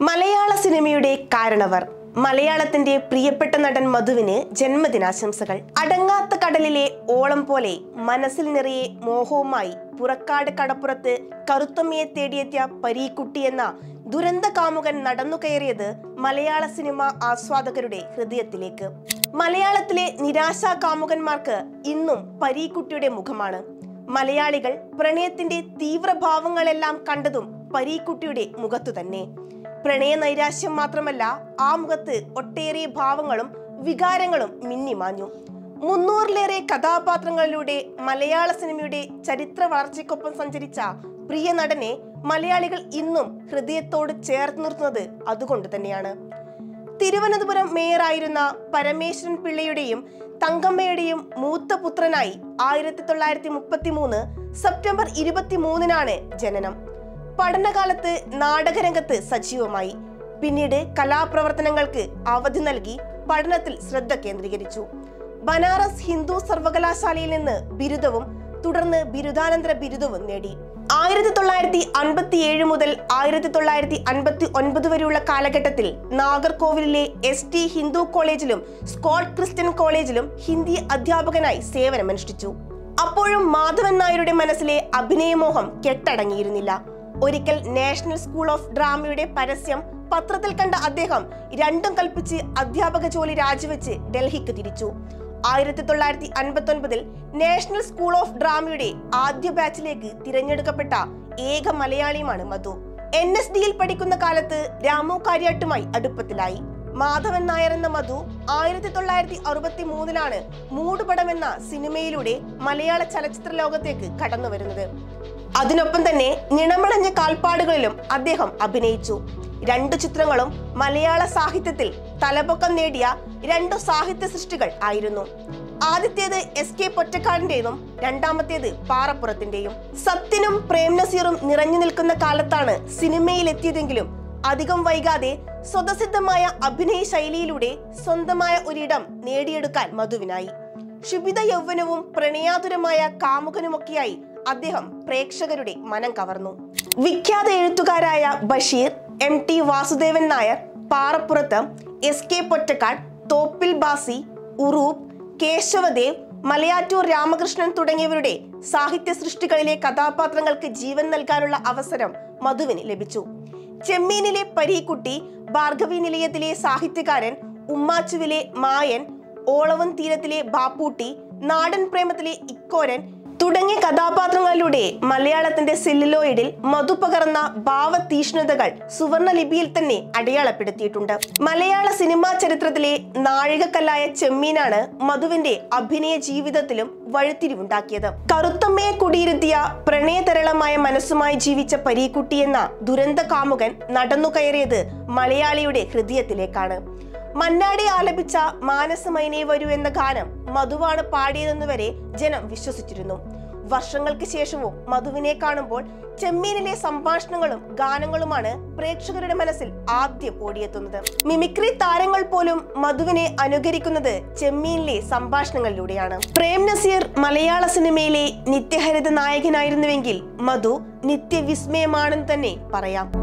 മലയാള സിനിമയുടെ കാരണവർ മലയാളത്തിന്റെ പ്രിയപ്പെട്ട നടൻ മധുവിന് ജന്മദിനാശംസകൾ അടങ്ങാത്ത കടലിലെ ഓളം പോലെ മനസ്സിൽ നിറയെ മോഹവുമായി പുറക്കാട് കടപ്പുറത്ത് കറുത്തമ്മയെ തേടിയെത്തിയ പരീക്കുട്ടി എന്ന ദുരന്ത കാമുകൻ നടന്നു കയറിയത് മലയാള സിനിമ ആസ്വാദകരുടെ ഹൃദയത്തിലേക്ക് മലയാളത്തിലെ നിരാശാ കാമുകന്മാർക്ക് ഇന്നും പരീക്കുട്ടിയുടെ മുഖമാണ് മലയാളികൾ പ്രണയത്തിന്റെ തീവ്രഭാവങ്ങളെല്ലാം കണ്ടതും പരീക്കുട്ടിയുടെ മുഖത്തു തന്നെ പ്രണയ നൈരാശ്യം മാത്രമല്ല ആ മുഖത്ത് ഒട്ടേറെ ഭാവങ്ങളും വികാരങ്ങളും മിന്നിമാഞ്ഞു മുന്നൂറിലേറെ കഥാപാത്രങ്ങളിലൂടെ മലയാള സിനിമയുടെ ചരിത്ര വളർച്ചയ്ക്കൊപ്പം സഞ്ചരിച്ച പ്രിയ നടനെ മലയാളികൾ ഇന്നും ഹൃദയത്തോട് ചേർത്ത് നിർത്തുന്നത് അതുകൊണ്ട് തന്നെയാണ് തിരുവനന്തപുരം മേയറായിരുന്ന പരമേശ്വരൻ പിള്ളയുടെയും തങ്കമ്മയുടെയും മൂത്ത പുത്രനായി ആയിരത്തി തൊള്ളായിരത്തി മുപ്പത്തി മൂന്ന് സെപ്റ്റംബർ ഇരുപത്തി മൂന്നിനാണ് ജനനം പഠനകാലത്ത് നാടകരംഗത്ത് സജീവമായി പിന്നീട് കലാപ്രവർത്തനങ്ങൾക്ക് അവധി നൽകി പഠനത്തിൽ ശ്രദ്ധ കേന്ദ്രീകരിച്ചു ബനാറസ് ഹിന്ദു സർവകലാശാലയിൽ നിന്ന് ബിരുദവും തുടർന്ന് ബിരുദാനന്തര ബിരുദവും നേടി ആയിരത്തി തൊള്ളായിരത്തി അൻപത്തി ഏഴ് മുതൽ ആയിരത്തി തൊള്ളായിരത്തി അൻപത്തി ഒൻപത് വരെയുള്ള കാലഘട്ടത്തിൽ നാഗർകോവിലിലെ എസ് ടി ഹിന്ദു കോളേജിലും സ്കോട്ട് ക്രിസ്ത്യൻ കോളേജിലും ഹിന്ദി അധ്യാപകനായി സേവനമനുഷ്ഠിച്ചു അപ്പോഴും മാധവൻ നായരുടെ മനസ്സിലെ അഭിനയമോഹം കെട്ടടങ്ങിയിരുന്നില്ല ഒരിക്കൽ നാഷണൽ സ്കൂൾ ഓഫ് ഡ്രാമയുടെ പരസ്യം പത്രത്തിൽ കണ്ട അദ്ദേഹം രണ്ടും കൽപ്പിച്ച് അധ്യാപക ജോലി രാജിവെച്ച് ഡൽഹിക്ക് തിരിച്ചു ആയിരത്തി തൊള്ളായിരത്തി അൻപത്തി ഒൻപതിൽ നാഷണൽ സ്കൂൾ ഓഫ് ഡ്രാമയുടെ ആദ്യ ബാച്ചിലേക്ക് തിരഞ്ഞെടുക്കപ്പെട്ട ഏക മലയാളിയുമാണ് മധു എൻ എസ് ഡിയിൽ പഠിക്കുന്ന കാലത്ത് രാമു കാര്യാട്ടുമായി അടുപ്പത്തിലായി മാധവൻ നായർ എന്ന മധു ആയിരത്തി തൊള്ളായിരത്തി അറുപത്തി മൂന്നിലാണ് മൂടുപടം എന്ന സിനിമയിലൂടെ മലയാള ചലച്ചിത്ര ലോകത്തേക്ക് കടന്നു വരുന്നത് അതിനൊപ്പം തന്നെ നിണമിളഞ്ഞ കാൽപ്പാടുകളിലും അദ്ദേഹം അഭിനയിച്ചു രണ്ടു ചിത്രങ്ങളും മലയാള സാഹിത്യത്തിൽ തലപൊക്കം നേടിയ രണ്ടു സാഹിത്യ സൃഷ്ടികൾ ആയിരുന്നു ആദ്യത്തേത് എസ് കെ പൊറ്റക്കാടിന്റേതും രണ്ടാമത്തേത് പാറപ്പുറത്തിന്റെയും സത്യനും പ്രേം നസീറും നിറഞ്ഞു നിൽക്കുന്ന കാലത്താണ് സിനിമയിലെത്തിയതെങ്കിലും അധികം വൈകാതെ സ്വതസിദ്ധമായ അഭിനയ ശൈലിയിലൂടെ സ്വന്തമായ ഒരിടം നേടിയെടുക്കാൻ മധുവിനായി ക്ഷുഭിത യൗവനവും പ്രണയാതുരമായ കാമുകനുമൊക്കെയായി അദ്ദേഹം പ്രേക്ഷകരുടെ മനം കവർന്നു വിഖ്യാത എഴുത്തുകാരായ ബഷീർ എം ടി വാസുദേവൻ നായർ പാറപ്പുറത്ത് എസ് കെ പൊറ്റക്കാട് തോപ്പിൽ ബാസി ഉറൂബ് കേശവദേവ് മലയാറ്റൂർ രാമകൃഷ്ണൻ തുടങ്ങിയവരുടെ സാഹിത്യ സൃഷ്ടികളിലെ കഥാപാത്രങ്ങൾക്ക് ജീവൻ നൽകാനുള്ള അവസരം മധുവിന് ലഭിച്ചു ചെമ്മീനിലെ പരീക്കുട്ടി ഭാർഗവി നിലയത്തിലെ സാഹിത്യകാരൻ ഉമ്മാച്ചുവിലെ മായൻ ഓളവൻ തീരത്തിലെ ബാപ്പൂട്ടി നാടൻ പ്രേമത്തിലെ ഇക്കോരൻ തുടങ്ങിയ കഥാപാത്രങ്ങളിലൂടെ മലയാളത്തിന്റെ സെല്ലുലോയിഡിൽ മധു പകർന്ന ഭാവതീഷ്ണതകൾ സുവർണ ലിപിയിൽ തന്നെ അടയാളപ്പെടുത്തിയിട്ടുണ്ട് മലയാള സിനിമാ ചരിത്രത്തിലെ നാഴികക്കല്ലായ ചെമ്മീനാണ് മധുവിന്റെ അഭിനയ ജീവിതത്തിലും വഴിത്തിരിവുണ്ടാക്കിയത് കറുത്തമ്മയെ കുടിയിരുത്തിയ പ്രണയതരളമായ മനസ്സുമായി ജീവിച്ച പരീക്കുട്ടി എന്ന ദുരന്ത കാമുകൻ നടന്നു കയറിയത് മലയാളിയുടെ ഹൃദയത്തിലേക്കാണ് മന്നാടി ആലപിച്ച മാനസമൈനേ വരൂ എന്ന ഗാനം മധുവാണ് പാടിയതെന്ന് വരെ ജനം വിശ്വസിച്ചിരുന്നു വർഷങ്ങൾക്ക് ശേഷവും മധുവിനെ കാണുമ്പോൾ ചെമ്മീനിലെ സംഭാഷണങ്ങളും ഗാനങ്ങളുമാണ് പ്രേക്ഷകരുടെ മനസ്സിൽ ആദ്യം ഓടിയെത്തുന്നത് മിമിക്രി താരങ്ങൾ പോലും മധുവിനെ അനുകരിക്കുന്നത് ചെമ്മീനിലെ സംഭാഷണങ്ങളിലൂടെയാണ് പ്രേം നസീർ മലയാള സിനിമയിലെ നിത്യഹരിത നായകനായിരുന്നുവെങ്കിൽ മധു നിത്യവിസ്മയമാണെന്ന് തന്നെ പറയാം